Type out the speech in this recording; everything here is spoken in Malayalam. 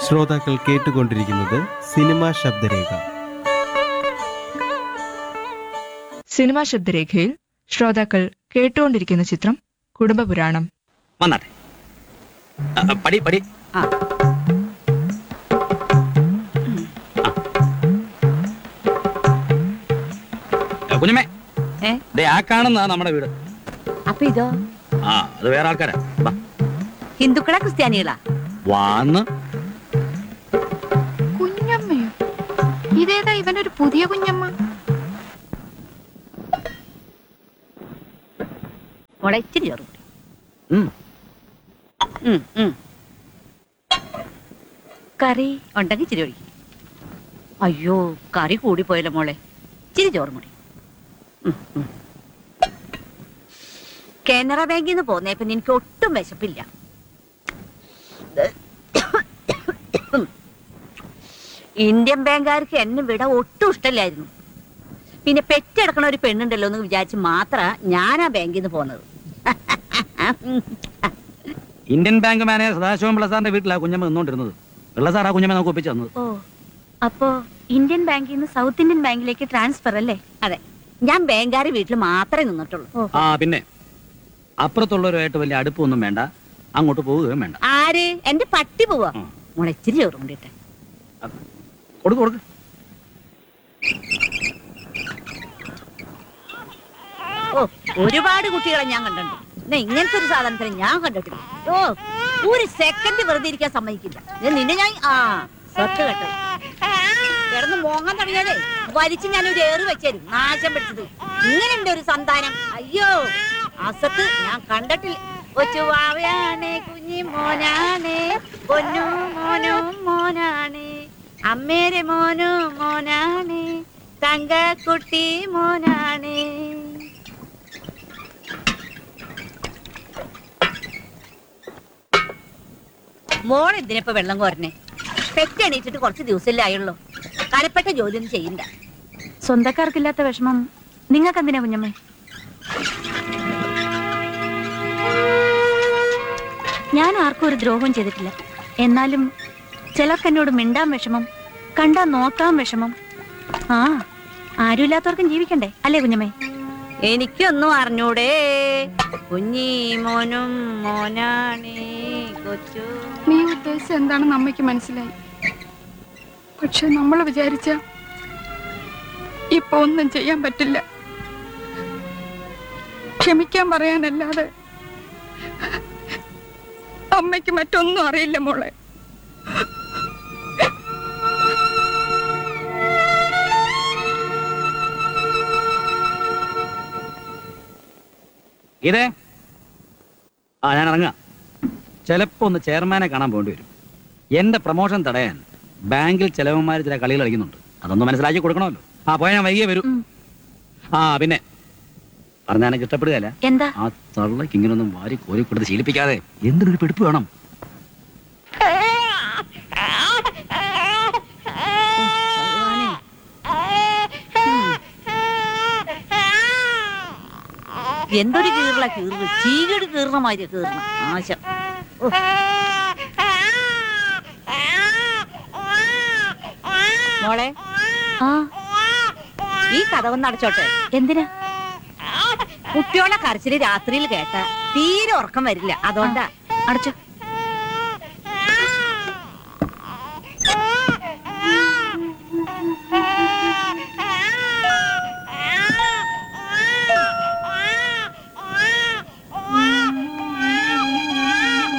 ശ്രോതാക്കൾ കേട്ടുകൊണ്ടിരിക്കുന്നത് സിനിമാ ശബ്ദരേഖ സിനിമാ ശബ്ദരേഖയിൽ ശ്രോതാക്കൾ കേട്ടുകൊണ്ടിരിക്കുന്ന ചിത്രം കുടുംബപുരാണം വന്നാട്ടെ ആ, ആ, പടി പടി ആ. ആ, കുഞ്ഞമ്മേ ഏ ദേ ആ കാണുന്നതാ നമ്മുടെ വീട് അപ്പൊ ഇതോ ആ അത് വേറെ ആൾക്കാരാ വാ. ഹിന്ദുക്കളാ ക്രിസ്ത്യാനികളാ വാന്ന് കുഞ്ഞമ്മയോ ഇതേതാ ഇവനൊരു പുതിയ കുഞ്ഞമ്മ മോളെ ഇച്ചിരി ചോറും കൂടി. ഉം. ഉം, ഉം. കറി ഉണ്ടെങ്കിൽ ഇച്ചിരി ഒഴിക്കും അയ്യോ കറി കൂടിപ്പോയല്ലോ മോളെ ഇച്ചിരി ചോറും കൂടി ഉം, ഉം. കാനറ ബാങ്കിൽ നിന്ന് പോന്നേപ്പൊ എനിക്ക് ഒട്ടും വിശപ്പില്ല ഇന്ത്യൻ ബാങ്കുകാർക്ക് എന്നെ വിട ഒട്ടും ഇഷ്ടമില്ലായിരുന്നു പിന്നെ പെറ്റെടുക്കണ ഒരു പെണ്ണുണ്ടല്ലോ എന്ന് വിചാരിച്ച് മാത്ര ഞാൻ ആ ബാങ്കിൽ നിന്ന് പോന്നത് Indian bank manager Sadasivan Pillai സാറിന്റെ വീട്ടിലാ കുഞ്ഞമ്മ നിന്നോണ്ടിരുന്നത് പിള്ള സാർ ആ കുഞ്ഞമ്മ നമുക്ക് ഒപ്പിച്ചു തന്നത് ഓ അപ്പോ ഇന്ത്യൻ ബാങ്കിൽ നിന്ന് സൗത്ത് ഇന്ത്യൻ ബാങ്കിലേക്ക് ട്രാൻസ്ഫർ അല്ലേ അതെ ഞാൻ ബാങ്കാരി വീട്ടിൽ മാത്രമേ നിന്നിട്ടുള്ളൂ ആ പിന്നെ അപ്പുറത്തുള്ളവരുമായിട്ട് വലിയ അടുപ്പമൊന്നും വേണ്ട അങ്ങോട്ട് പോവുകയും വേണ്ട ആര് എന്റെ പട്ടി പോവാ ഉം. മോളെ ഇച്ചിരി ചോറും കൊണ്ടിട്ടെ കൊടുക്ക് കൊടുക്ക് ഓ ഒരുപാട് കുട്ടികളെ ഞാൻ കണ്ടിട്ടുണ്ട് എന്നാ ഇങ്ങനത്തെ ഒരു സാധനത്തിന് ഞാൻ കണ്ടിട്ടില്ല ഓ ഒരു സെക്കൻഡ് വെറുതെ ഇരിക്കാൻ സമ്മതിക്കില്ല ഇത് നിന്നെ ഞാൻ ആ സ്വത്ത് കേട്ടത് കിടന്ന് മോങ്ങാൻ തുടങ്ങിയാലേ വലിച്ച് ഞാൻ ഒരു ഏറ് വെച്ചേരും നാശം പിടിച്ചത് ഇങ്ങനെയുണ്ട് ഒരു സന്താനം അയ്യോ അസത്ത് ഞാൻ കണ്ടിട്ടില്ല കൊച്ചു വാവയാണേ കുഞ്ഞി മോനാണേ പൊന്നു മോനും മോനാണേ അമ്മേരെ മോനും മോനാണേ തങ്കക്കുട്ടി മോനാണേ മോൾ എന്തിനിപ്പോ വെള്ളം കോരണേ പെറ്റെണീറ്റിട്ട് കുറച്ച് ദിവസമല്ലേ ആയുള്ളൂ കലപ്പെട്ട ജോലിയൊന്നും ചെയ്യണ്ട സ്വന്തക്കാർക്കില്ലാത്ത വിഷമം നിങ്ങൾക്ക് എന്തിനാ കുഞ്ഞമ്മേ ഞാൻ ആർക്കും ഒരു ദ്രോഹവും ചെയ്തിട്ടില്ല എന്നാലും ചിലർക്ക് എന്നോട് മിണ്ടാൻ വിഷമം കണ്ടാ നോക്കാൻ വിഷമം ആ ആരുമില്ലാത്തവർക്കും ജീവിക്കണ്ടേ അല്ലേ കുഞ്ഞമ്മേ എനിക്കൊന്നും അറിഞ്ഞൂടേ കുഞ്ഞി മോനും മോനാണേ കൊച്ചു നീ ഉദ്ദേശിച്ച എന്താണെന്ന് അമ്മയ്ക്ക് മനസ്സിലായി പക്ഷെ നമ്മൾ വിചാരിച്ച ഇപ്പൊ ഒന്നും ചെയ്യാൻ പറ്റില്ല ക്ഷമിക്കാൻ പറയാനല്ലാതെ അമ്മയ്ക്ക് മറ്റൊന്നും അറിയില്ല മോളെ ഇതേ ആ ഞാൻ ഇറങ്ങാം ചിലപ്പോ ഒന്ന് ചെയർമാനെ കാണാൻ പോകേണ്ടി വരും എന്റെ പ്രൊമോഷൻ തടയാൻ ബാങ്കിൽ ചിലവന്മാർ ചില കളികൾ കളിക്കുന്നുണ്ട് അതൊന്ന് മനസ്സിലാക്കി കൊടുക്കണമല്ലോ ആ പോയാൽ ഞാൻ വൈകിയേ വരൂ ഉം. ആ പിന്നെ പറഞ്ഞാൽ എനിക്ക് ഇഷ്ടപ്പെടുകയല്ല എന്താ ആ തള്ളക്ക് ഇങ്ങനൊന്നും വാരി കോരി കൊടുത്ത് ശീലിപ്പിക്കാതെ എന്തിനൊരു പിടിപ്പ് വേണം എന്തൊരു കീറല കീറുക ചീകട് കീറണ മാതിരി കീറണം ആശം ഓ. മോളെ ആ ഈ കഥ ഒന്ന് അടച്ചോട്ടെ എന്തിനാ കുട്ടിയോളെ കരച്ചില് രാത്രിയിൽ കേട്ട തീരെ ഉറക്കം വരില്ല അതുകൊണ്ടാ അടച്ചു